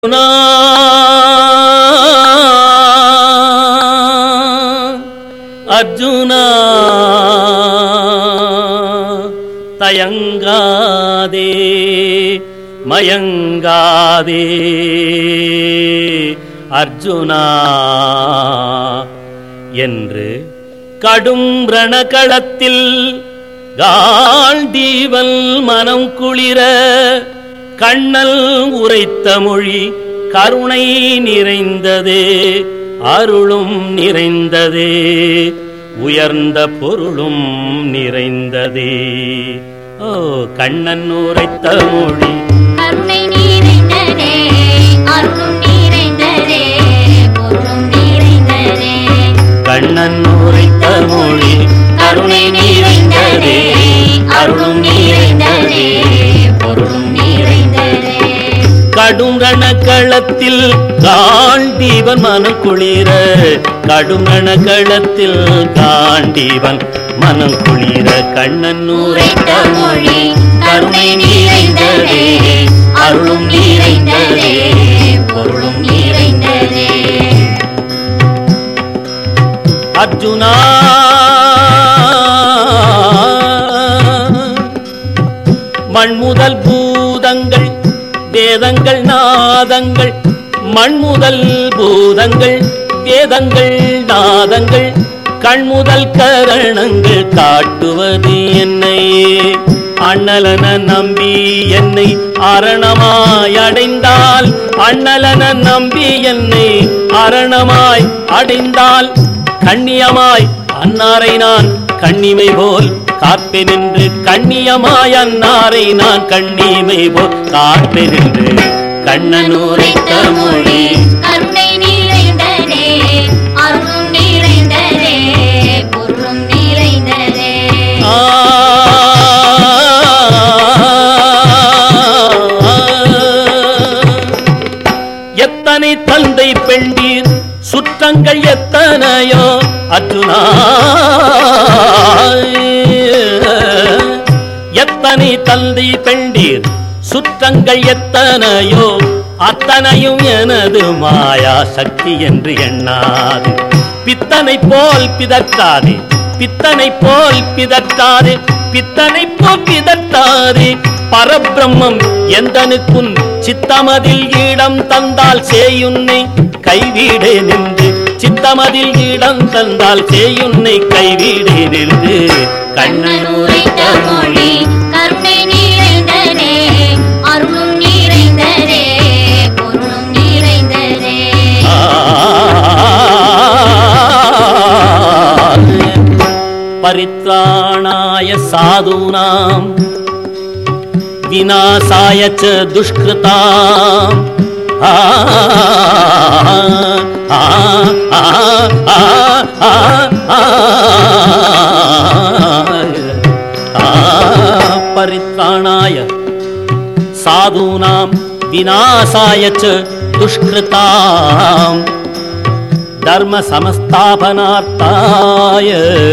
அர்ஜுனா அர்ஜுனா தயங்காதே மயங்காதே அர்ஜுனா என்று கடும் ரணகளத்தில் காண்டீவல் மனம் குளிர கண்ணல் உரைத்த மொழி கருணை நிறைந்ததே அருளும் நிறைந்ததே உயர்ந்த பொருளும் நிறைந்ததே ஓ கண்ணன் உரைத்த மொழி கருணை நிறைந்ததே அருளும் நிறைந்ததே பொருளும் நிறைந்ததே கண்ணன் உரைத்த மொழி கருணை நிறைந்ததே அருளும் நிறைந்ததே பொருளும் நிறைந்ததே கடும் ரணக்களத்தில் காண்டீவன் மனம் குளிர கடும் ரணக்களத்தில் காண்டீவன் மனம் குளிர கண்ணன் உரைத்த உரைத்த மொழி மொழி கருணை நிறைந்ததே அருளும் நிறைந்ததே பொருளும் நிறைந்ததே அர்ஜுனா மண் முதல் பூதங்கள் வேதங்கள் நாதங்கள் மண் முதல் பூதங்கள் வேதங்கள் நாதங்கள் கண் முதல் கரணங்கள் காட்டுவது என்னையே அண்ணலன நம்பி என்னை அரணமாய் அடைந்தால் அண்ணலன நம்பி என்னை அரணமாய் அடைந்தால் கண்ணியமாய் அன்னாரை நான் கண்ணிமை போல் காப்பேன் என்று கண்ணியமாய் அன்னாரை நான் கண்ணிமை போல் காப்பேன் என்று கண்ணன் உரைத்த மொழி கருணை நிறைந்ததே அருளும் நிறைந்ததே பொருளும் நிறைந்ததே ஆ எத்தனை தந்தை பெண்டீர் சுற்றங்கள் எத்தனையோ அர்ஜுனா எத்தனை தந்தை பெண்டீர் சுற்றங்கள் எத்தனையோ அத்தனையும் எனது மாயா சக்தி என்று எண்ணாது பித்தனை போல் பிதற்றாதே பித்தனை போல் பிதற்றாதே பித்தனை போல் பிதற்றாதே பரபிரம்மம் எந்தனுக்குன் சித்தமதில் இடம் தந்தால் சேயுன்னை கைவிடே நின்று சித்தமதில் இடம் தந்தால் சேயுன்னை கைவிடே நின்று கண்ணன் உரைத்த மொழி கருணை நிறைந்ததே அருளும் நிறைந்ததே பொருளும் நிறைந்ததே परित्राणाय साधूनां विनाशाय च दुष्कृताम् आ, आ, आ, आ, आ, आ, आ, परित्राणाय साधूनां विनाशाय च दुष्कृताम् धर्म समस्तापनार्थाय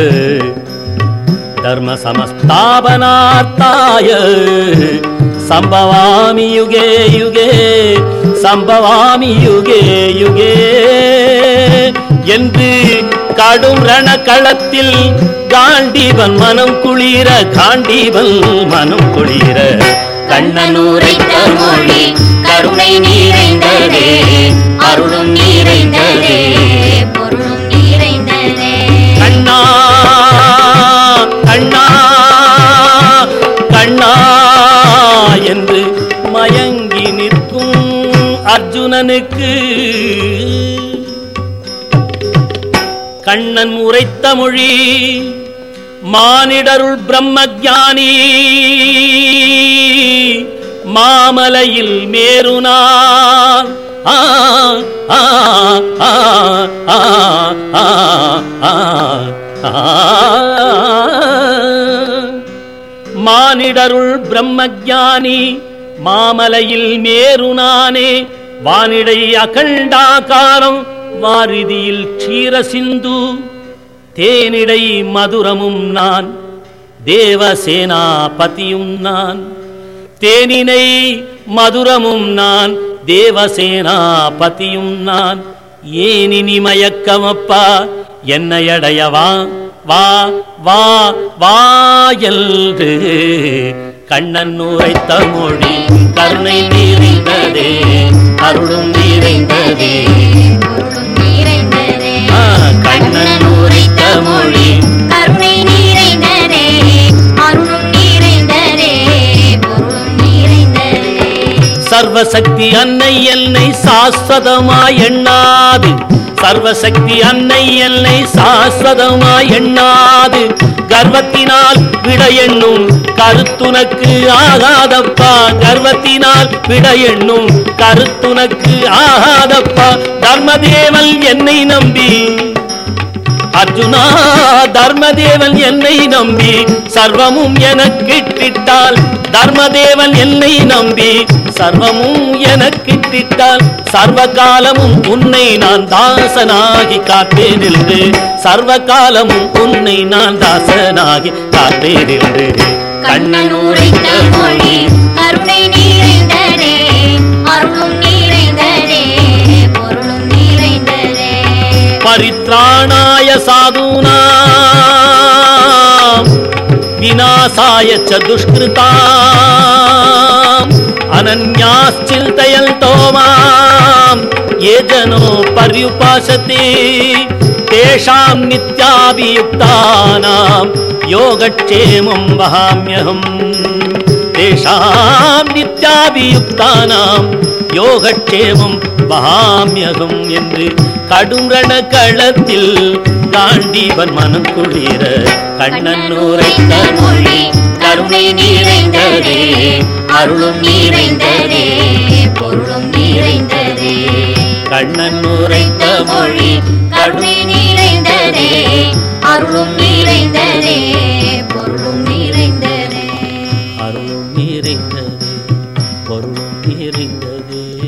धर्म समस्तापनार्थाय संभवामि युगे युगे संभवामि युगे युगे என்று கடும் ரணக்களத்தில் காண்டீவன் மனம் குளிர காண்டீவன் மனம் குளிர கண்ணன் உரைத்த மொழி கருணை நிறைந்ததே அருளும் நிறைந்ததே பொருளும் நிறைந்ததே கண்ணா கண்ணா கண்ணா என்று மயங்கி நிற்கும் அர்ஜுனனுக்கு கண்ணன் உரைத்த மொழி மானிடருள் பிரம்மஜானி மாமலையில் மேருனான் ஆ ஆ ஆ ஆ ஆ ஆ ஆ மானிடருள் பிரம்மஜானி மாமலையில் மேருனானே வானிடை அகண்டாகாரம் வாரிதியில் க்ஷீர சிந்து தேனிடை மதுரமும் நான் தேவசேனாபதியும் நான் தேனினை மதுரமும் நான் தேவசேனாபதியும் நான் ஏனினி மயக்கமப்பா என்னை அடையவா வா வா வா என்று கண்ணன் உரைத்த மொழி கருணை நிறைந்ததே அருளும் நிறைந்ததே பொருளும் நிறைந்ததே ஆ, கண்ணன் உரைத்த மொழி கருணை நிறைந்ததே அருளும் நிறைந்ததே பொருளும் நிறைந்ததே சர்வசக்தி அன்னை என்னை சாஸ்வதமாய் எண்ணாது சர்வசக்தி அன்னை என்னை சாஸ்வதமாய் எண்ணாது கர்வத்தினால் விட எண்ணும் கருத்துனக்கு ஆகாதப்பா கர்வத்தினால் விட எண்ணும் கருத்துனக்கு ஆகாதப்பா தர்மதேவன் என்னை நம்பி அர்ஜுனா தர்மதேவன் என்னை நம்பி சர்வமும் எனக்கிட்டிட்டால் தர்மதேவன் என்னை நம்பி சர்வமும் எனக்கிட்டிட்டால் சர்வ காலமும் உன்னை நான் தாசனாகி காப்பேன் என்று சர்வ காலமும் உன்னை நான் தாசனாகி காப்பேன் என்று கண்ணன் உரைத்த மொழி கருணை நிறைந்ததே அருளும் நிறைந்ததே பொருளும் நிறைந்ததே परित्राणाय साधूनाम् विनाशाय च दुष्कृताम् अनन्याश्चिन्तयन्तो माम् ये जनो पर्युपासते तेषां नित्याभियुक्तानां योगक्षेमं वहाम्यहम् तेषां नित्याभियुक्तानां யோகக்ஷேமம் வகாமியகம் என்று கடுங்கண களத்தில் காண்டீவன் மனம் குளிர கண்ணன் உரைத்த மொழி கருணை நிறைந்ததே அருளும் நிறைந்ததே பொருளும் நிறைந்ததே கண்ணன் உரைத்த மொழி கருணை நிறைந்ததே அருளும் நிறைந்ததே பொருளும் நிறைந்ததே அருளும் நிறைந்ததே பொருளும் நிறைந்ததே